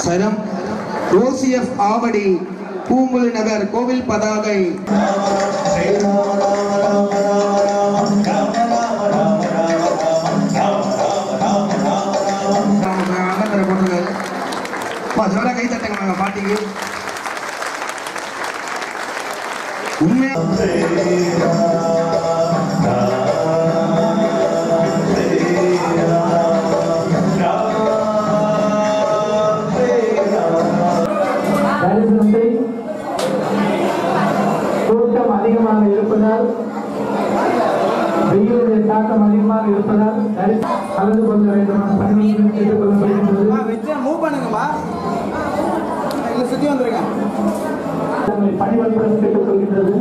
சரம் ஓசிஎஃப் ஆவடி பூங்குழி நகர் கோவில் பதாகை ஆனந்தரை போட்டிருக்காரு அப்பா, ஜோரா கை தட்டுங்க நாங்க பாட்டிக்கு உண்மையா தரிசனத்தை கூட்டம் அதிகமாக இருப்பதால் வெயிலுடைய தாக்கம் அதிகமாக இருப்பதால் தரிச கலந்து கொள்ள வேண்டுமான பணியை கேட்டுக்கொள்ளப்படுகின்றது வச்சு மூவ் பண்ணுங்கம்மா இல்லை சுற்றி வந்துருங்க தங்களை பணிவன்புடன் கேட்டுக்கொள்கின்றது